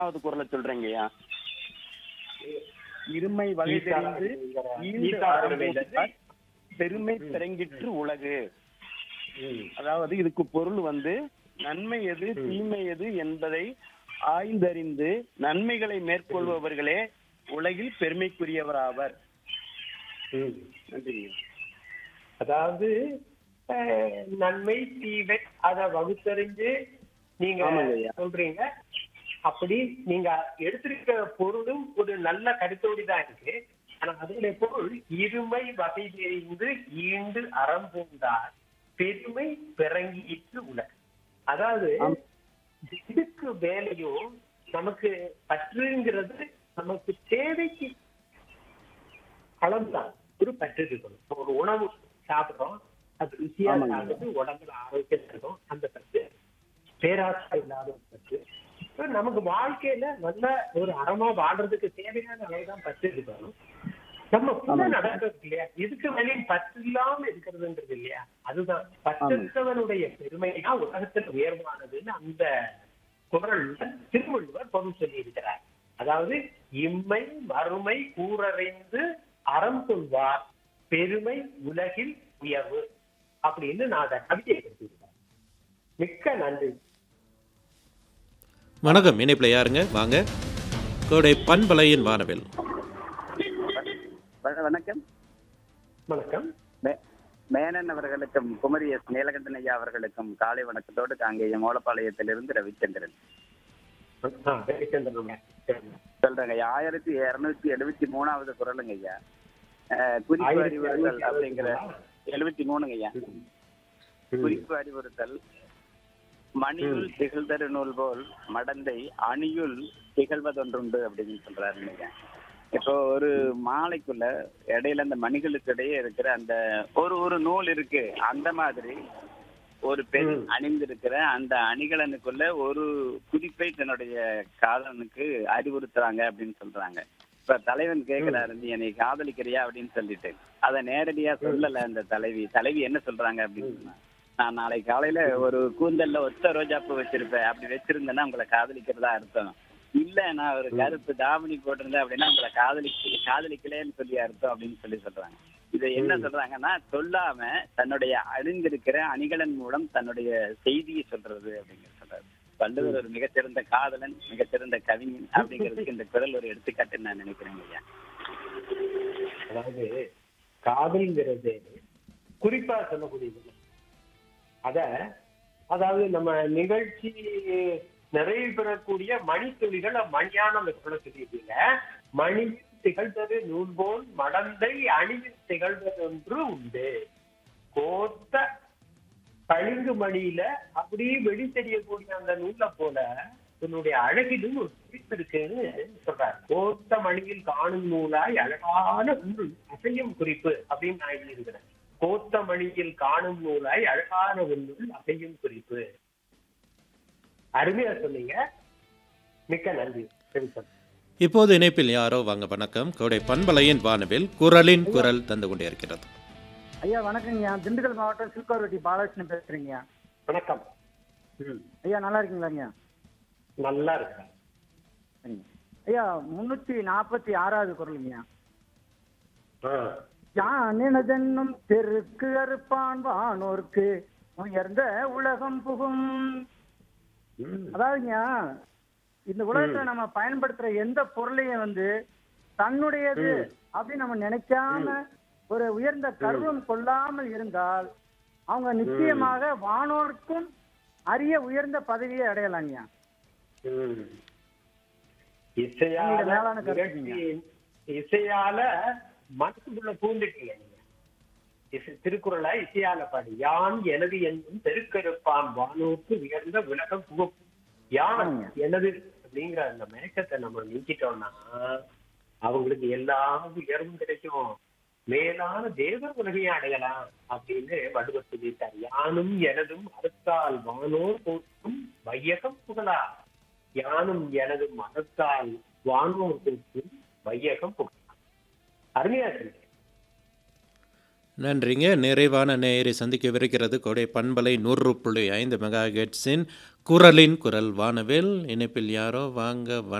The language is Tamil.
மூணாவது குரலை சொல்றேங்கய்யா இருமை வகை தெரிந்து ஈண்டு ஈட்டா அறம்பூண்டார் பெருமை பிறங்கிற்று உலகு அதாவது இதுக்கு பொருள் வந்து நன்மை எது தீமை எது என்பதை ஆய்ந்தறிந்து நன்மைகளை மேற்கொள்பவர்களே உலகில் பெருமைக்குரியவராவர் ம். நன்றிங்க அதாவது அஹ், நன்மை தீமை அத வகுத்தறிஞ்சு நீங்க ஆமாங்க ஐயா. சொல்றீங்க அப்படி நீங்க எடுத்திருக்க பொருளும் ஒரு நல்ல கருத்தோடி தான் இருக்கு ஆனா அதனுடைய பொருள் இருமை வகை தெரிந்து ஈண்டு அறம் பூண்டார் பெருமை பிறங்கிட்டு உலக அதாவது ஆம். இதுக்கு வேலையும் நமக்கு பற்றுங்கிறது நமக்கு தேவைக்கு அளவுதான் ஒரு பற்று இருக்கணும் இப்ப ஒரு உணவு சாப்பிடுறோம் அது ருசியா ஆமாங்க. சாப்பிட்டு உடம்புல ஆரோக்கியம் இருக்கும் அந்த பற்று பேராசை இல்லாத ஒரு பற்று இப்ப நமக்கு வாழ்க்கையில நல்ல ஒரு அறமா வாழ்றதுக்கு தேவையான அளவுதான் பற்று இருக்கணும் நம்ம புற ஆமாங்க. நடக்கிறது இல்லையா இதுக்கு வெளியே பற்று இல்லாம இருக்கிறதுன்றது இல்லையா அதுதான் பற்றவனுடைய பெருமை தான் உலகத்தில் உயர்வானதுன்னு அந்த குரல்ல திருவள்ளுவர் பொருள் சொல்லி இருக்கிறார் அதாவது இம்மை மறுமை கூறறிந்து அறம் சொல்வார் பெருமை உலகில் உயர்வு அப்படின்னு நான் அதை கவிதையை கொடுத்திருக்கேன் மிக்க நன்றி வணக்கம் இணைப்பில் யாருங்க வாங்க கோடை பண்பலையின் வானவில் வண- வணக்கம் வணக்கம் மே- மேனன் அவர்களுக்கும் குமரி எஸ் நீலகண்டன் ஐயா அவர்களுக்கும் காலை வணக்கத்தோடு காங்கேயம் ஓலப்பாளையத்திலிருந்து ரவிச்சந்திரன் ஆ, ரவிச்சந்திரன் ஐயா. சரி. சொல்றேங்க ஐயா ஆயிரத்தி இருநூத்தி எழுபத்தி மூணாவது குரலுங்க ஐயா அஹ், குறிப்பு ஆயிரத்தி அறிவுறுத்தல் அறுநூத்தி அப்படிங்கிற அறுபத்தி எழுபத்தி மூணுங்க ஐயா ம். குறிப்பு அறிவுறுத்தல் மணியுள் திகழ்தரு நூல் போல் மடந்தை அணியுள் திகழ்வதொன்றுண்டு அப்படின்னு சொல்றாருங்க ஐயா இப்போ ஒரு மாலைக்குள்ள இடையில அந்த மணிகளுக்கு இடையே இருக்கிற அந்த ஒரு ஒரு நூல் இருக்கு அந்த மாதிரி ஒரு பெண் ம். அணிந்திருக்கிற அந்த அணிகலனுக்குள்ள ஒரு குறிப்பை தன்னுடைய காதலனுக்கு அறிவுறுத்துறாங்க அப்படின்னு சொல்றாங்க இப்ப தலைவன் கேட்கிறாரு நீ என்னை காதலிக்கிறியா அப்படின்னு சொல்லிட்டு அதை நேரடியா சொல்லல அந்த தலைவி தலைவி என்ன சொல்றாங்க அப்படின்னு சொன்னா நான் நாளை காலையில ஒரு கூந்தல்ல ஒத்த ரோஜாப்பூ வச்சிருப்பேன் அப்படி வச்சிருந்தேன்னா உங்களை காதலிக்கிறதா அர்த்தம் இல்ல நான் ஒரு கருப்பு தாவணி போட்டிருந்தேன் அப்படின்னா உங்களை காதலிக்க காதலிக்கலேன்னு சொல்லி அர்த்தம் அப்படின்னு சொல்லி சொல்றாங்க இதை என்ன சொல்றாங்கன்னா சொல்லாம தன்னுடைய அணிந்திருக்கிற அணிகலன் மூலம் தன்னுடைய செய்தியை சொல்றது அப்படிங்கிற சொல்றாரு வள்ளுவர் ஒரு மிகச்சிறந்த காதலன் மிகச்சிறந்த கவிஞன் அப்படிங்கிறதுக்கு இந்த குரல் ஒரு எடுத்துக்காட்டுன்னு நான் நினைக்கிறேன் ஐயா அதாவது காதல்ங்கிறது குறிப்பா சொல்லக்கூடியது அத அதாவது நம்ம நிகழ்ச்சி நிறைவு பெறக்கூடிய மணித்துளிகள் மணியான அந்த குரலை சொல்லியிருக்கீங்க மணி திகழ்ந்தது நூல் போல் மடந்தை அணியில் திகழ்வது ஒன்று உண்டு கோத்த பளிங்கு மணியில அப்படியே வெளி தெரியக்கூடிய அந்த நூலை போல உன்னுடைய அழகிலும் ஒரு குறிப்பு இருக்குன்னு சொல்றாரு கோத்த மணியில் காணும் நூலாய் அழகான நூல் அசையும் குறிப்பு அப்படின்னு நான் எழுதியிருக்கிறேன் கோத்த மணியில் காணும் நூலாய் அழகான ஒரு நூல் அசையும் குறிப்பு அருமையா சொன்னீங்க மிக்க நன்றி சரி சார் இப்போது இணைப்பில் யாரோ வாங்க வணக்கம் கோடை பண்பலையின் வானவில் குரலின் குரல் தந்து கொண்டே இருக்கிறது ஐயா வணக்கங்கய்யா திண்டுக்கல் மாவட்டம் சில்கார்வட்டி பாலகிருஷ்ணன் பேசுறீங்க வணக்கம் ம், ஐயா நல்லா இருக்கீங்களாங்க நல்லா இருக்கிறேன் சரிங்க ஐயா முன்னூத்தி நாற்பத்தி ஆறாவது குரலுங்கய்யா ஆ, யானினதென்னும் தெருக்கு அறுப்பான் வானோர்க்கு உயர்ந்த உலகம் புகும் ம், அதாவதுங்கய்யா இந்த உலகத்துல நம்ம பயன்படுத்துற எந்த பொருளையும் வந்து தன்னுடையது அப்படின்னு நம்ம நினைக்காம ஒரு உயர்ந்த கர்வம் கொள்ளாமல் இருந்தால் அவங்க நிச்சயமாக வானோருக்கும் அரிய உயர்ந்த பதவியை அடையலாங்கய்யா ம். இசையால உங்களோட மேலான கருத்துங்க. நிகழ்ச்சி இசையால மனசுக்குள்ள பூந்துட்டீங்க நீங்க இசை திருக்குறளை இசையால பாடி யான் எனது என்னும் தெருக்கருப்பான் வானோருக்கு உயர்ந்த உலகம் புகும் யான் ஆமாங்க. எனது அப்படிங்கிற அந்த மயக்கத்தை நம்ம நீக்கிட்டோம்னா அவங்களுக்கு எல்லா உயர்வும் கிடைக்கும் மேலான தேவர் உலகையும் அடையலாம் அப்படின்னு வள்ளுவர் சொல்லிட்டார் யானும் எனதும் அறுத்தால் வானோர் போற்றும் வையகம் புகழா யானும் எனதும் அறுத்தால் வானோர் போற்றும் வையகம் புகழா அருமையா இருக்கு நன்றிங்க நிறைவான நேயரை சந்திக்கவிருக்கிறது கோடை பண்பலை நூறு புள்ளி ஐந்து மெகா ஹெட்ஸின் குரலின் குரல் வானவில் இணைப்பில் யாரோ வாங்க